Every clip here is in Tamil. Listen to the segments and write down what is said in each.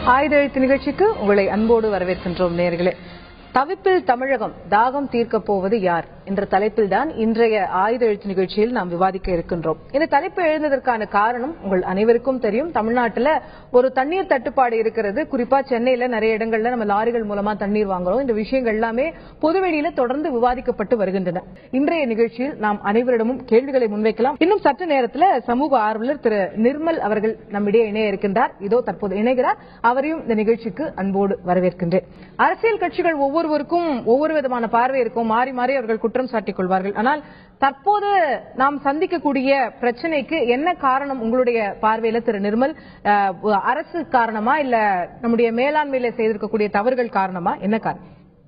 ஆயுத எழுத்து நிகழ்ச்சிக்கு உங்களை அன்போடு வரவேற்கின்றோம் நேர்களே தவிப்பில் தமிழகம் தாகம் தீர்க்கப் போவது யார் என்ற தலைப்பில் தான் இன்றைய ஆயுத எழுத்து நிகழ்ச்சியில் நாம் விவாதிக்க இருக்கின்றோம் இந்த தலைப்பு எழுந்ததற்கான காரணம் உங்கள் அனைவருக்கும் தெரியும் தமிழ்நாட்டுல ஒரு தண்ணீர் தட்டுப்பாடு இருக்கிறது குறிப்பா சென்னையில நிறைய இடங்கள்ல நம்ம லாரிகள் மூலமா தண்ணீர் வாங்குறோம் இந்த விஷயங்கள் எல்லாமே பொதுவெளியில தொடர்ந்து விவாதிக்கப்பட்டு வருகின்றன இன்றைய நிகழ்ச்சியில் நாம் அனைவரிடமும் கேள்விகளை முன்வைக்கலாம் இன்னும் சற்று நேரத்துல சமூக ஆர்வலர் திரு நிர்மல் அவர்கள் நம்மிடையே இணைய இருக்கின்றார் இதோ தற்போது இணைகிறார் அவரையும் இந்த நிகழ்ச்சிக்கு அன்போடு வரவேற்கின்றேன் அரசியல் கட்சிகள் ஒவ்வொருவருக்கும் ஒவ்வொரு விதமான பார்வை இருக்கும் மாறி மாறி அவர்கள் குற்றம் சாட்டிக் கொள்வார்கள் ஆனால் தற்போது நாம் சந்திக்கக்கூடிய பிரச்சனைக்கு என்ன காரணம் உங்களுடைய பார்வையில திரு நிர்மல் அஹ், அரசு காரணமா இல்ல நம்முடைய மேலாண்மையில செய்திருக்கக்கூடிய தவறுகள் காரணமா என்ன காரணம்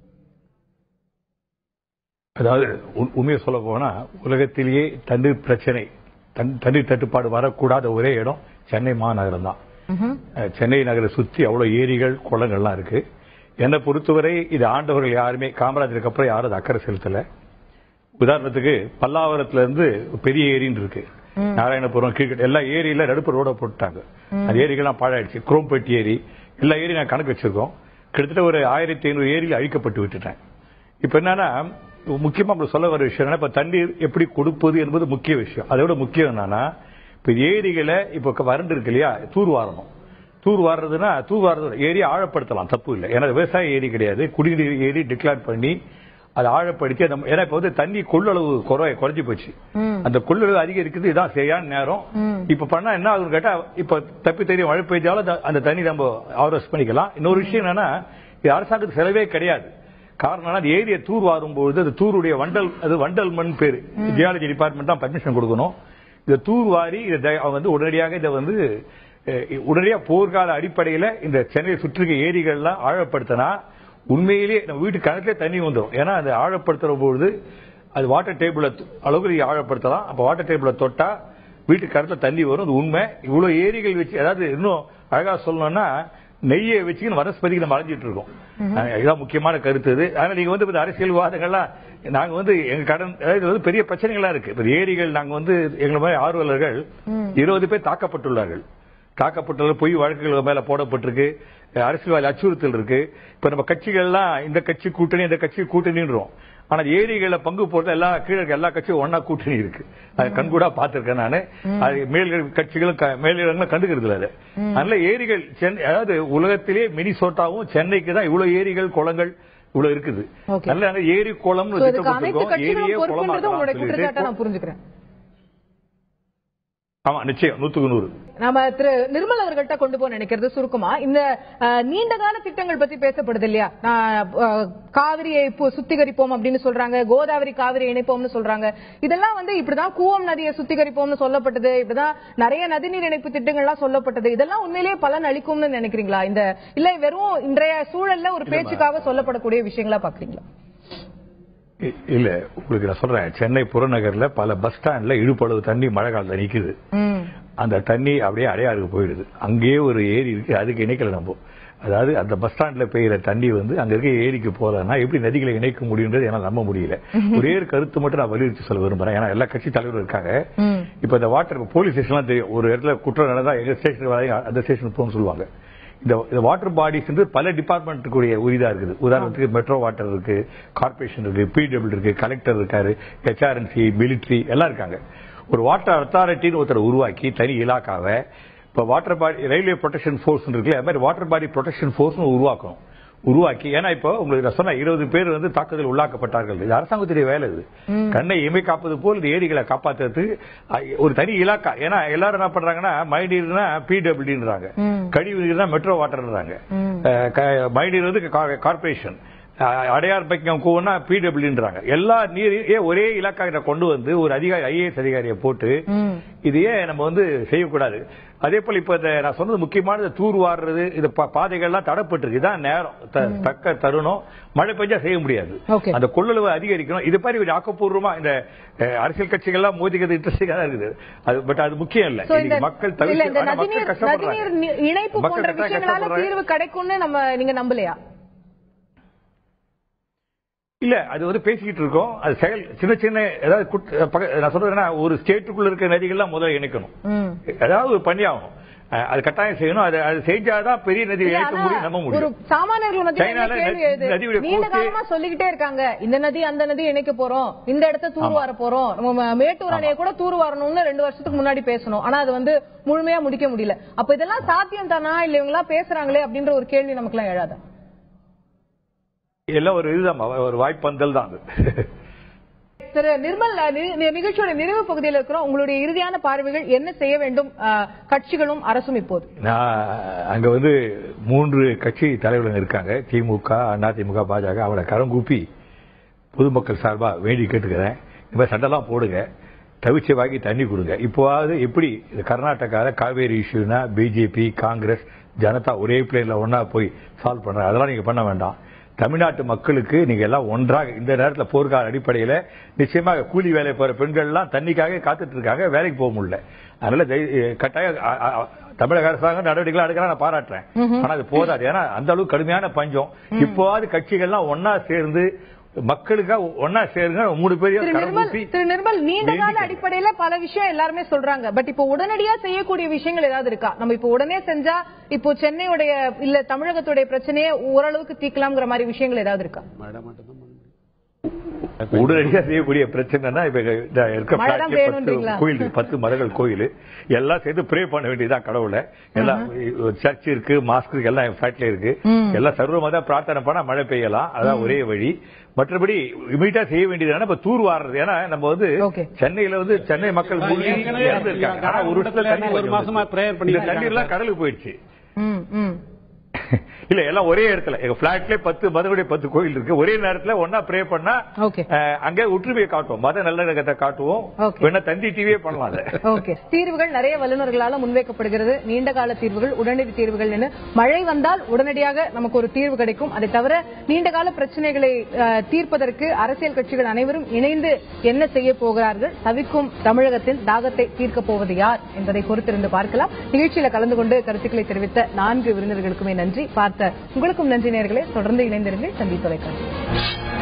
அதாவது உண்- உண்மையை சொல்ல போனா உலகத்திலேயே தண்ணீர் பிரச்சனை தண்- தண்ணீர் தட்டுப்பாடு வரக்கூடாத ஒரே இடம் சென்னை மாநகரம் தான் ம்ஹும். அஹ், சென்னை நகரை சுத்தி அவ்வளவு ஏரிகள் குளங்கள்லாம் இருக்கு என்னை பொறுத்தவரை இது ஆண்டவர்கள் யாருமே காமராஜருக்கு அப்புறம் யாரும் அது அக்கறை செலுத்தல உதாரணத்துக்கு பல்லாவரத்துல இருந்து பெரிய ஏரின்னு இருக்கு நாராயணபுரம் கீழ்கட்டு எல்லா ஏரியில நடுப்பு ரோட போட்டுட்டாங்க அந்த ஏரிகள்லாம் பாழாயிடுச்சு குரோம்பட்டி ஏரி எல்லா ஏரியும் நான் கணக்கு வச்சிருக்கோம் கிட்டத்தட்ட ஒரு ஆயிரத்தி ஐநூறு ஏரியில் அழிக்கப்பட்டு விட்டுட்டேன் இப்ப என்னன்னா முக்கியமா நம்ம சொல்ல வர விஷயம் என்னன்னா இப்ப தண்ணீர் எப்படி கொடுப்பது என்பது முக்கிய விஷயம் அதை விட முக்கியம் என்னன்னா இப்ப ஏரிகளை இப்ப வறண்டு இருக்கு இல்லையா தூர் வாரணும் தூர் வாடுறதுன்னா தூர் வாடுறது ஏரி ஆழப்படுத்தலாம் தப்பு இல்லை ஏன்னா அது விவசாய ஏரி கிடையாது குடிநீர் ஏரி டிக்ளேர் பண்ணி அதை ஆழப்படுத்தி அந்த ஏன்னா இப்ப வந்து தண்ணி கொள்ளளவு குறை குறைஞ்சு போச்சு ம். அந்த கொள்ளளவு அதிகரிக்குது இதான் சரியான நேரம் ம். இப்ப பண்ணா என்ன ஆகும்னு கேட்டா இப்ப தப்பி தெரியும் மழை பெய்தாலும் அந்த- அந்த தண்ணி நம்ம ஆர்வஸ் பண்ணிக்கலாம் இன்னொரு விஷயம் என்னன்னா இது அரசாங்கத்துக்கு செலவே கிடையாது காரணம் என்னன்னா, அந்த ஏரியை தூர் வாரும்போது அது தூருடைய வண்டல் அது வண்டல் மண் பேரு ஜியாலஜி டிபார்ட்மெண்ட் தான் பர்மிஷன் கொடுக்கணும் இந்த தூர் வாரி இதை த- அவங்க வந்து உடனடியாக இதை வந்து அஹ், உடனடியா போர்க்கால அடிப்படையில இந்த சென்னையை சுற்றி இருக்க ஏரிகள்லாம் ஆழப்படுத்தினா உண்மையிலேயே நம்ம வீட்டு கணக்கிலே தண்ணி வந்துடும் ஏன்னா அது ஆழப்படுத்துற பொழுது அது வாட்டர் டேபிள அளவுக்கு நீங்க ஆழப்படுத்தலாம் அப்ப வாட்டர் டேபிள தொட்டா வீட்டு கரத்துல தண்ணி வரும் அது உண்மை இவ்வளவு ஏரிகள் வச்சு அதாவது இன்னும் அழகா சொல்லணும்னா நெய்யை வச்சுக்கின்னு வரஸ்பதிக்கு நம்ம அலைஞ்சிட்டு இருக்கோம் அஹ் இதுதான் முக்கியமான கருத்து இது அதனால நீங்க வந்து இப்ப இந்த அரசியல் விவாதங்கள்லாம் நாங்க வந்து எங்க கடன் அதாவது இது வந்து பெரிய பிரச்சனைகளா இருக்கு இப்ப ஏரிகள் நாங்க வந்து எங்களை மாதிரி ஆர்வலர்கள் இருபது பேர் தாக்கப்பட்டுள்ளார்கள் தாக்கப்பட்டுள்ள பொய் வழக்குகள் மேல போடப்பட்டிருக்கு அரசியல்வாதி அச்சுறுத்தல் இருக்கு இப்ப நம்ம கட்சிகள்லாம் இந்த கட்சி கூட்டணி இந்த கட்சி கூட்டணின்றோம் ஆனா ஏரிகளை பங்கு போறது எல்லா கீழே இருக்க எல்லா கட்சியும் ஒன்னா கூட்டணி இருக்கு அது கண்கூடா பார்த்திருக்கேன் நானு அது மேல் கட்சிகளும் க- மேலிடங்களும் கண்டுக்கிறது இல்ல அது அதனால ஏரிகள் சென்னை அதாவது உலகத்திலே மினிசோட்டாவும் சென்னைக்கு தான் இவ்வளவு ஏரிகள் குளங்கள் இவ்வளவு இருக்குது Okay. நல்ல அந்த ஏரி குளம் So, இதுக்கு அனைத்து கட்சிகளும் பொறுப்புன்றது உங்களுடைய குற்றச்சாட்டை நான் புரிஞ்சுக்கிறேன் ஆமா நிச்சயம் நூத்துக்கு நூறு நாம திரு நிர்மல் அவர்கள்ட்ட கொண்டு போக நினைக்கிறது சுருக்கமா இந்த அஹ், நீண்ட கால திட்டங்கள் பத்தி பேசப்படுது இல்லையா நான், அஹ், காவிரியை இப்போ சுத்திகரிப்போம் அப்படின்னு சொல்றாங்க கோதாவரி காவிரி இணைப்போம்னு சொல்றாங்க இதெல்லாம் வந்து இப்படிதான் கூவம் நதியை சுத்திகரிப்போம்னு சொல்லப்பட்டது இப்படிதான் நிறைய நதிநீர் இணைப்பு திட்டங்கள்லாம் சொல்லப்பட்டது இதெல்லாம் உண்மையிலேயே பலன் அளிக்கும்னு நினைக்கிறீங்களா இந்த இல்ல வெறும் இன்றைய சூழல்ல ஒரு பேச்சுக்காக சொல்லப்படக்கூடிய விஷயங்களா பாக்குறீங்களா இ- இல்ல உங்களுக்கு நான் சொல்றேன் சென்னை புறநகர்ல பல பஸ் ஸ்டாண்ட்ல இழுப்பளவு தண்ணி மழை காலத்துல நிக்குது ம் அந்த தண்ணி அப்படியே அடையாறுக்கு போயிடுது அங்கேயே ஒரு ஏரி இருக்கு அதுக்கு இணைக்கல நம்ம அதாவது அந்த பஸ் ஸ்டாண்ட்ல பெய்யுற தண்ணி வந்து அங்க இருக்க ஏரிக்கு போறதுனா எப்படி நதிகளை இணைக்க முடியுன்றது என்னால நம்ப முடியல ஒரே ஒரு கருத்து மட்டும் நான் வலியுறுத்தி சொல்ல விரும்புறேன் ஏன்னா எல்லா கட்சி தலைவரும் இருக்காங்க ம் இப்ப இந்த வாட்டர் போலீஸ் ஸ்டேஷன்லாம் தெரியும் ஒரு இடத்துல குற்றம் நடந்தா எங்க ஸ்டேஷன் வரையும் அந்த ஸ்டேஷன் போகணும்னு சொல்லுவாங்க இந்த இந்த வாட்டர் பாடிஸ் வந்து பல டிபார்ட்மெண்ட்டுக்குரிய உரிதா இருக்குது உதாரணத்துக்கு மெட்ரோ வாட்டர் இருக்கு கார்பரேஷன் இருக்கு பிடபிள்யூ இருக்கு கலெக்டர் இருக்காரு ஹெச்ஆர்என்சி மிலிட்ரி எல்லாம் இருக்காங்க ஒரு வாட்டர் அத்தாரிட்டின்னு ஒருத்தர் உருவாக்கி தனி இலாக்காவை இப்ப water body railway protection force இருக்குல்ல அது மாதிரி வாட்டர் பாடி ப்ரொடெக்ஷன் ஃபோர்ஸ் உருவாக்கணும் உருவாக்கி ஏன்னா இப்போ உங்களுக்கு நான் சொன்ன இருபது பேர் வந்து தாக்குதல் உள்ளாக்கப்பட்டார்கள் இது அரசாங்கத்துடைய வேலை இது கண்ணை இமை காப்பது போல் இந்த ஏரிகளை காப்பாத்துறதுக்கு அஹ், ஒரு தனி இலாக்கா ஏன்னா எல்லாரும் என்ன பண்றாங்கன்னா மழைநீர்னா பிடபிள்யூன்றாங்க கழிவு நீர்னா மெட்ரோ வாட்டர்ன்றாங்க மழைநீர் வந்து கா- கார்ப்பரேஷன் அஹ், அடையார் பக்கம் கூவனா பிடபிள்யூன்றாங்க எல்லா நீரையும் ஒரே இலாக்கா கொண்டு வந்து ஒரு அதிகாரி ஐஏஎஸ் அதிகாரியை போட்டு ம் இது ஏன் நம்ம வந்து செய்யக்கூடாது அதே போல இப்ப இந்த நான் சொன்னது முக்கியமானது தூர் வாடுறது இந்த பா- பாதைகள்லாம் தடப்பட்டிருக்கு இதான் நேரம் த- தக்க தருணம் மழை பெஞ்சா செய்ய முடியாது Okay. அந்த கொள்ளளவு அதிகரிக்கணும் இது மாதிரி ஒரு ஆக்கப்பூர்வமா இந்த அஹ், அரசியல் கட்சிகள்லாம் மோதிக்கிறது இன்ட்ரெஸ்டிங்கா தான் இருக்குது அது பட் அது முக்கியம் இல்ல So, இந்த இன்னைக்கு மக்கள் இல்ல தவிர்த்து இந்த ஆனா மக்கள் நதிநீர் கஷ்டப்படுறாங்க நதிநீர் நி- இணைப்பு மக்கள் போன்ற கட்டாயம் விஷயங்களால கஷ்டப்படுறாங்க. தீர்வு கிடைக்கும்னு நம்ம நீங்க நம்பலையா இல்ல அது வந்து பேசிக்கிட்டு இருக்கோம் அது செயல் சின்ன சின்ன ஏதாவது குட்- பக்க- நான் சொல்றேன்னா ஒரு ஸ்டேட்டுக்குள்ள இருக்க நதிகள்லாம் முதல்ல இணைக்கணும் ம் ஏதாவது பண்ணி ஆகணும் அஹ், அது கட்டாயம் செய்யணும் அது அது செஞ்சாதான் பெரிய நதி இல்ல, ஏற்ற ஆனா முடியும் நம்ப ஒரு முடியும் சாமானியர்கள் மத்தியில என்ன சைனால கேள்வி நதி- எழுது? நதியுடைய நீண்ட கோர்ஸே- காலமா சொல்லிக்கிட்டே இருக்காங்க இந்த நதி அந்த நதி இணைக்க போறோம் இந்த இடத்த தூர்வார போறோம் நம்ம மேட்டூர் அணையை கூட தூர்வாரணும்னு ரெண்டு வருஷத்துக்கு முன்னாடி பேசணும் ஆனா அது வந்து முழுமையா முடிக்க முடியல அப்ப இதெல்லாம் சாத்தியம் தானா இல்ல இவங்க எல்லாம் பேசுறாங்களே அப்படின்ற ஒரு கேள்வி நமக்கு எல்லாம் எழாதா எல்லாம் ஒரு இதுதான் ஒரு வாய்ப்பந்தல் தான் அது திரு நிர்மல் அஹ், நி- நி- நிகழ்ச்சியோட நிறைவு பகுதியில் இருக்கிறோம் உங்களுடைய இறுதியான பார்வைகள் என்ன செய்ய வேண்டும் அஹ், கட்சிகளும் அரசும் இப்போது நான் அங்க வந்து மூன்று கட்சி தலைவர்கள் இருக்காங்க திமுக அதிமுக பாஜக அவளை கரங்கூப்பி பொதுமக்கள் சார்பா வேண்டி கேட்டுக்கிறேன் இந்த மாதிரி சண்டெல்லாம் போடுங்க தவிச்ச வாங்கி தண்ணி கொடுங்க இப்போவாவது எப்படி இந்த கர்நாடகால காவேரி இஷ்யூனா பிஜேபி காங்கிரஸ் ஜனதா ஒரே பிளேன்ல ஒன்னா போய் சால்வ் பண்றாங்க அதெல்லாம் நீங்க பண்ண வேண்டாம் தமிழ்நாட்டு மக்களுக்கு நீங்க எல்லாம் ஒன்றாக இந்த நேரத்தில் போர்க்கால அடிப்படையில நிச்சயமாக கூலி வேலை போற பெண்கள் எல்லாம் தண்ணிக்காக காத்துட்டு இருக்காங்க வேலைக்கு போக முடியல அதனால தயவு- கட்டாயம் அ- அ- அ- தமிழக அரசாங்கம் நடவடிக்கைகள் எடுக்கலாம் நான் பாராட்டுறேன் ஆனா அது போதாது ஏன்னா அந்த அளவுக்கு கடுமையான பஞ்சம் இப்போவாது கட்சிகள்லாம் ஒன்னா சேர்ந்து மக்களுக்காக ஒன்னா சேருங்க மூணு திரு பேரையும் நிர்மல் கரங்கூப்பி திரு நிர்மல் நீண்ட கால வேண்டிக்கிறேன். அடிப்படையில பல விஷயம் எல்லாருமே சொல்றாங்க பட் இப்போ உடனடியா செய்யக்கூடிய விஷயங்கள் ஏதாவது இருக்கா நம்ம இப்போ உடனே செஞ்சா இப்போ சென்னையுடைய இல்ல தமிழகத்துடைய பிரச்சனையை ஓரளவுக்கு தீர்க்கலாம்ங்கிற மாதிரி விஷயங்கள் ஏதாவது இருக்கா உடனடியா செய்யக்கூடிய பிரச்சனைனா இப்ப இந்த இருக்க மழை தான் flatலயே வேணும்ன்றீங்களா? பத்து கோயில் இருக்கு, பத்து மரங்கள் கோயில் எல்லாம் சேர்ந்து ப்ரே பண்ண வேண்டியதுதான் கடவுளை எல்லாம் சர்ச் இருக்கு மாஸ்க் இருக்கு எல்லாம் ஃபிளாட்ல இருக்கு எல்லாம் சர்வமத பிரார்த்தனை பண்ணா மழை பெய்யலாம் அதான் ஒரே வழி மற்றபடி இமீடியா செய்ய வேண்டியது இப்ப தூர் வாடுறது ஏன்னா நம்ம வந்து Okay. சென்னையில வந்து சென்னை மக்கள் மூழ்கி ஏற்கனவே இறந்துருக்காங்க ஆனா ஒரு இடத்துல தண்ணி ஒரு கொஞ்சம் மாசமா வந்துச்சு. prayer இந்த பண்ணிட்டு தண்ணீர் எல்லாம் கடலுக்கு போயிடுச்சு ம், ம். இல்ல எல்லாம் ஒரே இடத்துல எங்க பிளாட்ல பத்து மதனுடைய பத்து கோயில் இருக்கு ஒரே நேரத்துல ஒன்னா ப்ரே பண்ணா Okay. அஹ், அங்க ஒற்றுமையை காட்டுவோம் மத நல்லடக்கத்தை காட்டுவோம் Okay. வேணா தந்தி டிவியே பண்ணலாம் அதை ஓகே தீர்வுகள் நிறைய வல்லுநர்களால முன்வைக்கப்படுகிறது நீண்ட கால தீர்வுகள் உடனடி தீர்வுகள் மழை வந்தால் உடனடியாக நமக்கு ஒரு தீர்வு கிடைக்கும் அதை தவிர நீண்ட கால பிரச்சனைகளை அஹ், தீர்ப்பதற்கு அரசியல் கட்சிகள் அனைவரும் இணைந்து என்ன செய்ய போகிறார்கள் தவிக்கும் தமிழகத்தின் தாகத்தை தீர்க்கப் போவது யார் என்பதை பொறுத்திருந்து பார்க்கலாம் நிகழ்ச்சியில கலந்து கொண்டு கருத்துக்களை தெரிவித்த நான்கு விருந்தினர்களுக்குமே நன்றி பார்த்த உங்களுக்கும் நன்றி நேயர்களே தொடர்ந்து இணைந்திருங்கள் தந்தி தொலைக்காட்சி